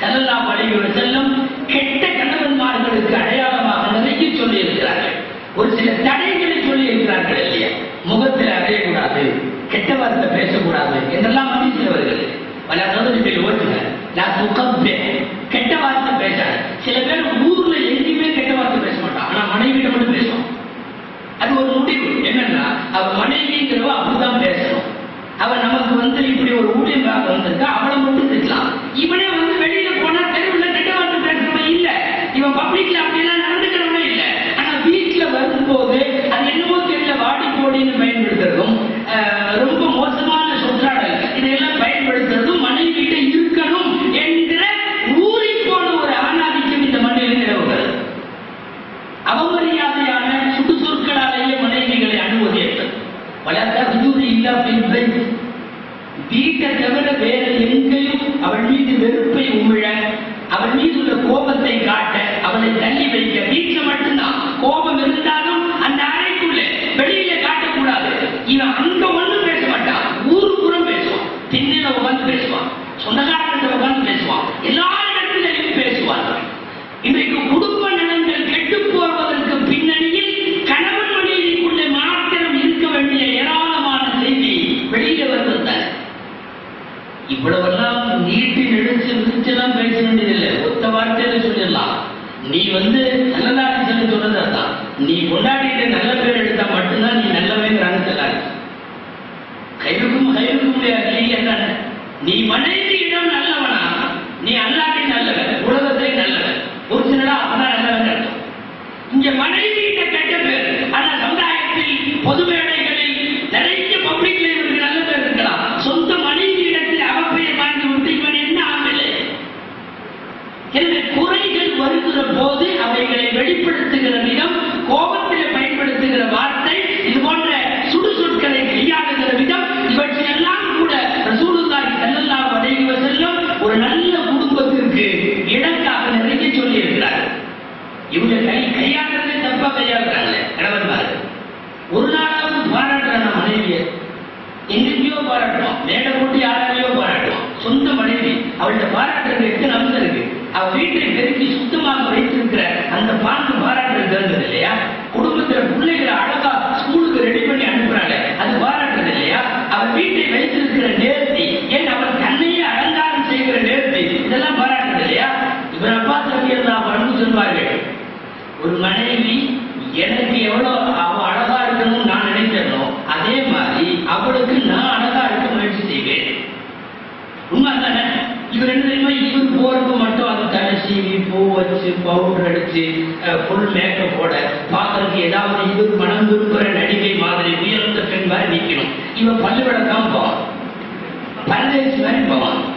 ஸல்லல்லாஹு அலைஹி வஸல்லம் கெட்ட கணவன்மார்களுக்கு அடையாளமாக நிறைய சொல்லி இருக்கிறார்கள் ஒரு சில தடைகளை சொல்லி இருக்கிறார்கள் இல்லையா முகத்தில் அறையக்கூடாது கெட்ட வார்த்தை பேசக்கூடாது என்றெல்லாம் மதித்து வருகிறது பல தகுதிகள் ஓட்டுங்க நான் துக்கம்பே கெட்ட வார்த்தை பேசாது சில பேர் ஊர்ல எங்கேயுமே கெட்ட வார்த்தை பேச மாட்டான் ஆனா மனைவியிட மட்டும் பேசுவான் அது ஒரு முடிவு என்னன்னா அவ மனைவிங்கிறவ அப்படிதான் பேசணும் அவ நமக்கு வந்து இப்படி ஒரு ஊழியமாக வந்திருக்கா அவளை மட்டும் திட்டலாம் இவனே வந்து வெளியில போனா தெருவில் கெட்ட வார்த்தை பேசுறவன் இல்ல இவன் பப்ளிக்ல அப்படியெல்லாம் நடந்துக்கிறவனே இல்ல ஆனா வீட்டுல வரும்போது அது என்னமோ தெரியல வாடி போடின்னு பயன்படுத்துறதும் ஆஹ், ரொம்ப மோசமான சொற்றாடல் இதையெல்லாம் பயன்படுத்துறதும் மனைவியிட்ட இருக்கணும் என்கிற ஊறி போன ஒரு ஆணாதிக்கம் இந்த மண்ணில் நிலவுகிறது அவமரியாதையான சுடு சொற்களாலேயே மனைவிகளை அணுவது என்பது வளர்த்த விஜூரி இல்லா பின்பை வீட்டை தவிர வேற எங்கேயும் அவள் மீது வெறுப்பை உமிழ அவள் மீது உள்ள கோபத்தை காட்ட அவளை தள்ளி வைக்க வீட்டுல மட்டும்தான் கோபம் இருந்தாலும் அந்த அறைக்குள்ளே வெளியில காட்டக்கூடாது இவன் அங்க ஒண்ணும் பேச மாட்டான் ஊருக்குறம் பேசுவான் திண்ணையில உட்கார்ந்து பேசுவான் சொந்தக்காரர்கிட்ட உட்கார்ந்து பேசுவான் எல்லா இடத்திலையும் பேசுவான் இன்றைக்கு குடும்ப நலன்கள் கெட்டு போவதற்கு பின்னணியில் கணவன் மனைவிக்குள்ளே மாத்திரம் இருக்க வேண்டிய ஏராளமான செய்தி வெளியில வருவதுதான் இவ்வளவெல்லாம் நீட்டி நெடுச்சு விரிச்செல்லாம் பேச வேண்டியதில்லை ஒத்த வார்த்தையில சொல்லிடலாம் நீ வந்து நல்லதாடி சொல்லி சொல்றது அதான் நீ கொண்டாடிட்டு நல்ல பேர் எடுத்தா மட்டும்தான் நீ நல்லவேங்கிறாங்க சொல்லாது கைருக்கும் கைருக்கும் நீ என்ன நீ மனைவியிடம் நல்லவனா நீ அல்லாட்டி நல்லவன் உலகத்தை நல்லவன் ஒரு சிலடா அதான் நல்லவன் அர்த்தம் இங்க மனைவியிட்ட கெட்ட பேர் ஆனா சமுதாயத்தில் பொது மேடைகளில் நிறைய பப்ளிக்ல இவருக்கு நல்ல பேர் இருக்கலாம் சொந்த மனைவியிடத்தில் அவப்பெயர் வாங்கி விட்டு இவன் என்ன ஆகலை எனவே குறைகள் வருகிற போது அவைகளை வெளிப்படுத்துகிற விதம் கோபத்தில் பயன்படுத்துகிற வார்த்தை இது போன்ற சுடு சொற்களை கையாளுகிற விதம் இவற்றையெல்லாம் கூட ரசூலுல்லாஹி ஸல்லல்லாஹு அலைஹி வஸல்லம் ஒரு நல்ல குடும்பத்திற்கு இலக்காக நிறைய சொல்லி இருக்கிறார் இவங்க கை கையாளுறதே தப்பா கையாளுறாங்களே கணவன்மார் ஒரு நாளாவது பாராட்டுறான மனைவியை எங்கேயோ பாராட்டுவோம் மேடை போட்டு யாராலையோ பாராட்டுவோம் சொந்த மனைவி அவள்கிட்ட பாராட்டுறது எத்தனை அம்சம் இருக்கு அவ வீட்டை பெருக்கி சுத்தமாக வைத்திருக்கிற அந்த பாங்கு பாராட்டுறது இருந்தது இல்லையா குடும்பத்துல பிள்ளைகளை அழகா ஸ்கூலுக்கு ரெடி பண்ணி அனுப்புறாங்க அது பாராட்டுறது இல்லையா அவ வீட்டை வைத்திருக்கிற நேர்த்தி ஏன் அவள் தன்னையே அலங்காரம் செய்கிற நேர்த்தி இதெல்லாம் பாராட்டுறது இல்லையா இவர் அப்பா தம்பியர் நான் பண்பு சொல்வார்கள் ஒரு மனைவி எனக்கு எவ்வளவு அவ அழகா இருக்கணும்னு நான் நினைக்கிறனோ அதே மாதிரி அவளுக்கு நான் அழகா இருக்க முயற்சி செய்வேன் உண்மை தானே இவர் என்ன தெரியுமா இவர் போறது மட்டும் அது தலை சீவி பூ வச்சு பவுடர் அடிச்சு ஃபுல் மேக்கப் போட பார்க்கறதுக்கு ஏதாவது இவர் மனம் விரும்புகிற நடிகை மாதிரி உயர்ந்த பெண் மாதிரி நிக்கணும் இவன் பல்லு விளக்காம போவான் பரதேசி மாதிரி போவான்